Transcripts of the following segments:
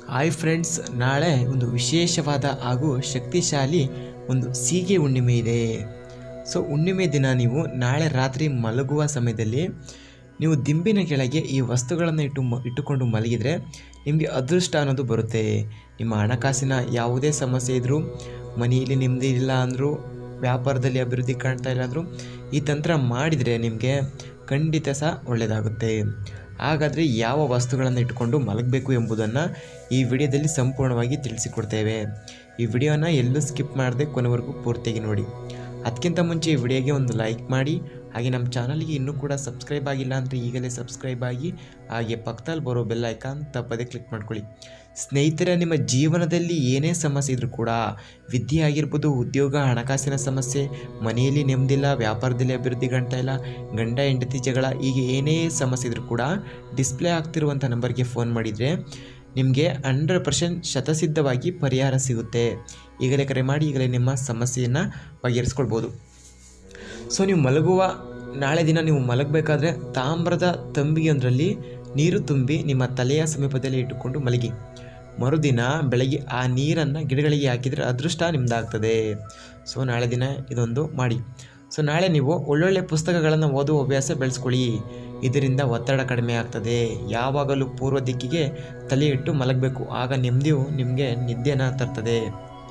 hi friends ನಾಳೆ ಒಂದು ವಿಶೇಷವಾದ ಹಾಗೂ ಶಕ್ತಿಶಾಲಿ ಒಂದು ಸೀಗೆ ಹುಣ್ಣಿಮೆ ಇದೆ ಸೊ ಹುಣ್ಣಿಮೆ ದಿನ ನೀವು ನಾಳೆ ರಾತ್ರಿ ಮಲಗುವ ಸಮಯದಲ್ಲಿ ನೀವು ದಿಂಬಿನ ಕೆಳಗೆ ಈ ವಸ್ತುಗಳನ್ನು ಇಟ್ಟು ಮ ಇಟ್ಟುಕೊಂಡು ಮಲಗಿದರೆ ನಿಮಗೆ ಅದೃಷ್ಟ ಅನ್ನೋದು ಬರುತ್ತೆ ನಿಮ್ಮ ಹಣಕಾಸಿನ ಯಾವುದೇ ಸಮಸ್ಯೆ ಇದ್ದರೂ ಮನೆಯಲ್ಲಿ ನೆಮ್ಮದಿ ಇಲ್ಲ ಅಂದರೂ ವ್ಯಾಪಾರದಲ್ಲಿ ಅಭಿವೃದ್ಧಿ ಕಾಣ್ತಾ ಇಲ್ಲ ಅಂದರೂ ಈ ತಂತ್ರ ಮಾಡಿದರೆ ನಿಮಗೆ ಖಂಡಿತ ಸಹ ಒಳ್ಳೆಯದಾಗುತ್ತೆ ಹಾಗಾದರೆ ಯಾವ ವಸ್ತುಗಳನ್ನು ಇಟ್ಟುಕೊಂಡು ಮಲಗಬೇಕು ಎಂಬುದನ್ನು ಈ ವಿಡಿಯೋದಲ್ಲಿ ಸಂಪೂರ್ಣವಾಗಿ ತಿಳಿಸಿಕೊಡ್ತೇವೆ ಈ ವಿಡಿಯೋನ ಎಲ್ಲೂ ಸ್ಕಿಪ್ ಮಾಡದೆ ಕೊನೆವರೆಗೂ ಪೂರ್ತಿಯಾಗಿ ನೋಡಿ ಅದಕ್ಕಿಂತ ಮುಂಚೆ ಈ ವಿಡಿಯೋಗೆ ಒಂದು ಲೈಕ್ ಮಾಡಿ ಹಾಗೆ ನಮ್ಮ ಚಾನಲ್ಗೆ ಇನ್ನೂ ಕೂಡ ಸಬ್ಸ್ಕ್ರೈಬ್ ಆಗಿಲ್ಲ ಅಂದರೆ ಈಗಲೇ ಸಬ್ಸ್ಕ್ರೈಬ್ ಆಗಿ ಹಾಗೆ ಪಕ್ಕದಲ್ಲಿ ಬರೋ ಬೆಲ್ ಐಕಾನ್ ತಪ್ಪದೇ ಕ್ಲಿಕ್ ಮಾಡ್ಕೊಳ್ಳಿ ಸ್ನೇಹಿತರೆ ನಿಮ್ಮ ಜೀವನದಲ್ಲಿ ಏನೇ ಸಮಸ್ಯೆ ಇದ್ರೂ ಕೂಡ ವಿದ್ಯೆ ಆಗಿರ್ಬೋದು ಉದ್ಯೋಗ ಹಣಕಾಸಿನ ಸಮಸ್ಯೆ ಮನೆಯಲ್ಲಿ ನೆಮ್ಮದಿಲ್ಲ ವ್ಯಾಪಾರದಲ್ಲಿ ಅಭಿವೃದ್ಧಿ ಕಾಣ್ತಾ ಇಲ್ಲ ಗಂಡ ಹೆಂಡತಿ ಜಗಳ ಹೀಗೆ ಏನೇ ಸಮಸ್ಯೆ ಇದ್ರೂ ಕೂಡ ಡಿಸ್ಪ್ಲೇ ಆಗ್ತಿರುವಂಥ ನಂಬರ್ಗೆ ಫೋನ್ ಮಾಡಿದರೆ ನಿಮಗೆ ಹಂಡ್ರೆಡ್ ಪರ್ಸೆಂಟ್ ಶತಸಿದ್ಧವಾಗಿ ಪರಿಹಾರ ಸಿಗುತ್ತೆ ಈಗಲೇ ಕರೆ ಮಾಡಿ ಈಗಲೇ ನಿಮ್ಮ ಸಮಸ್ಯೆಯನ್ನು ಬಗೆಹರಿಸ್ಕೊಳ್ಬೋದು ಸೊ ನೀವು ಮಲಗುವ ನಾಳೆ ದಿನ ನೀವು ಮಲಗಬೇಕಾದ್ರೆ ತಾಮ್ರದ ತಂಬಿಗೆಯೊಂದರಲ್ಲಿ ನೀರು ತುಂಬಿ ನಿಮ್ಮ ತಲೆಯ ಸಮೀಪದಲ್ಲಿ ಇಟ್ಟುಕೊಂಡು ಮಲಗಿ ಮರುದಿನ ಬೆಳಗ್ಗೆ ಆ ನೀರನ್ನು ಗಿಡಗಳಿಗೆ ಹಾಕಿದರೆ ಅದೃಷ್ಟ ನಿಮ್ಮದಾಗ್ತದೆ ಸೊ ನಾಳೆ ದಿನ ಇದೊಂದು ಮಾಡಿ ಸೊ ನಾಳೆ ನೀವು ಒಳ್ಳೊಳ್ಳೆ ಪುಸ್ತಕಗಳನ್ನು ಓದುವ ಅಭ್ಯಾಸ ಬೆಳೆಸ್ಕೊಳ್ಳಿ ಇದರಿಂದ ಒತ್ತಡ ಕಡಿಮೆ ಆಗ್ತದೆ ಯಾವಾಗಲೂ ಪೂರ್ವ ದಿಕ್ಕಿಗೆ ತಲೆ ಇಟ್ಟು ಮಲಗಬೇಕು ಆಗ ನೆಮ್ಮದಿಯು ನಿಮಗೆ ನಿದ್ದೆನ ತರ್ತದೆ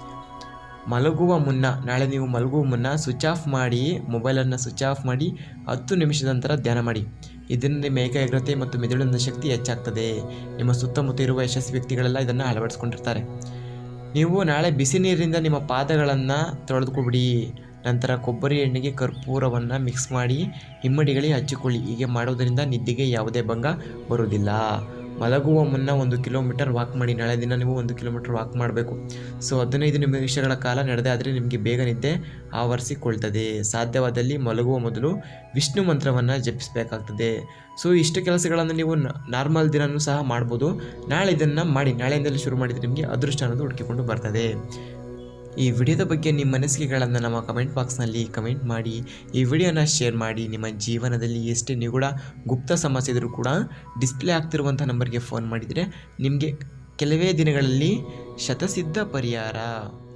ಮಲಗುವ ಮುನ್ನ ನಾಳೆ ನೀವು ಮಲಗುವ ಮುನ್ನ ಸ್ವಿಚ್ ಆಫ್ ಮಾಡಿ ಮೊಬೈಲನ್ನು ಸ್ವಿಚ್ ಆಫ್ ಮಾಡಿ ಹತ್ತು ನಿಮಿಷದ ನಂತರ ಧ್ಯಾನ ಮಾಡಿ ಇದರಿಂದ ನಿಮ್ಮ ಏಕಾಗ್ರತೆ ಮತ್ತು ಮೆದುಳಿನ ಶಕ್ತಿ ಹೆಚ್ಚಾಗ್ತದೆ ನಿಮ್ಮ ಸುತ್ತಮುತ್ತ ಇರುವ ಯಶಸ್ವಿ ವ್ಯಕ್ತಿಗಳೆಲ್ಲ ಇದನ್ನು ಅಳವಡಿಸ್ಕೊಂಡಿರ್ತಾರೆ ನೀವು ನಾಳೆ ಬಿಸಿ ನೀರಿನಿಂದ ನಿಮ್ಮ ಪಾದಗಳನ್ನು ತೊಳೆದುಕೊಬಿಡಿ ನಂತರ ಕೊಬ್ಬರಿ ಎಣ್ಣೆಗೆ ಕರ್ಪೂರವನ್ನು ಮಿಕ್ಸ್ ಮಾಡಿ ಹಿಮ್ಮಡಿಗಳಿಗೆ ಹಚ್ಚಿಕೊಳ್ಳಿ ಹೀಗೆ ಮಾಡುವುದರಿಂದ ನಿದ್ದೆಗೆ ಯಾವುದೇ ಭಂಗ ಬರುವುದಿಲ್ಲ ಮಲಗುವ ಮುನ್ನ ಒಂದು ಕಿಲೋಮೀಟರ್ ವಾಕ್ ಮಾಡಿ ನಾಳೆ ದಿನ ನೀವು ಒಂದು ಕಿಲೋಮೀಟರ್ ವಾಕ್ ಮಾಡಬೇಕು ಸೊ ಹದಿನೈದು ನಿಮಿಷಗಳ ಕಾಲ ನಡೆದೇ ಆದರೆ ನಿಮಗೆ ಬೇಗ ನಿದ್ದೆ ಆವರಿಸಿಕೊಳ್ತದೆ ಸಾಧ್ಯವಾದಲ್ಲಿ ಮಲಗುವ ಮೊದಲು ವಿಷ್ಣು ಮಂತ್ರವನ್ನು ಜಪಿಸಬೇಕಾಗ್ತದೆ ಸೊ ಇಷ್ಟು ಕೆಲಸಗಳನ್ನು ನೀವು ನಾರ್ಮಲ್ ದಿನವೂ ಸಹ ಮಾಡ್ಬೋದು ನಾಳೆ ಇದನ್ನು ಮಾಡಿ ನಾಳೆಯಿಂದಲೇ ಶುರು ಮಾಡಿದರೆ ನಿಮಗೆ ಅದೃಷ್ಟ ಅನ್ನೋದು ಹುಡುಕಿಕೊಂಡು ಬರ್ತದೆ ಈ ವಿಡಿಯೋದ ಬಗ್ಗೆ ನಿಮ್ಮ ಮನಸ್ಸಿಗೆಗಳನ್ನು ನಮ್ಮ ಕಮೆಂಟ್ ಬಾಕ್ಸ್ನಲ್ಲಿ ಕಮೆಂಟ್ ಮಾಡಿ ಈ ವಿಡಿಯೋನ ಶೇರ್ ಮಾಡಿ ನಿಮ್ಮ ಜೀವನದಲ್ಲಿ ಎಷ್ಟೇ ನಿಗೂಢ ಗುಪ್ತ ಸಮಸ್ಯೆ ಇದ್ದರೂ ಕೂಡ ಡಿಸ್ಪ್ಲೇ ಆಗ್ತಿರುವಂಥ ನಂಬರ್ಗೆ ಫೋನ್ ಮಾಡಿದರೆ ನಿಮಗೆ ಕೆಲವೇ ದಿನಗಳಲ್ಲಿ ಶತಸಿದ್ಧ ಪರಿಹಾರ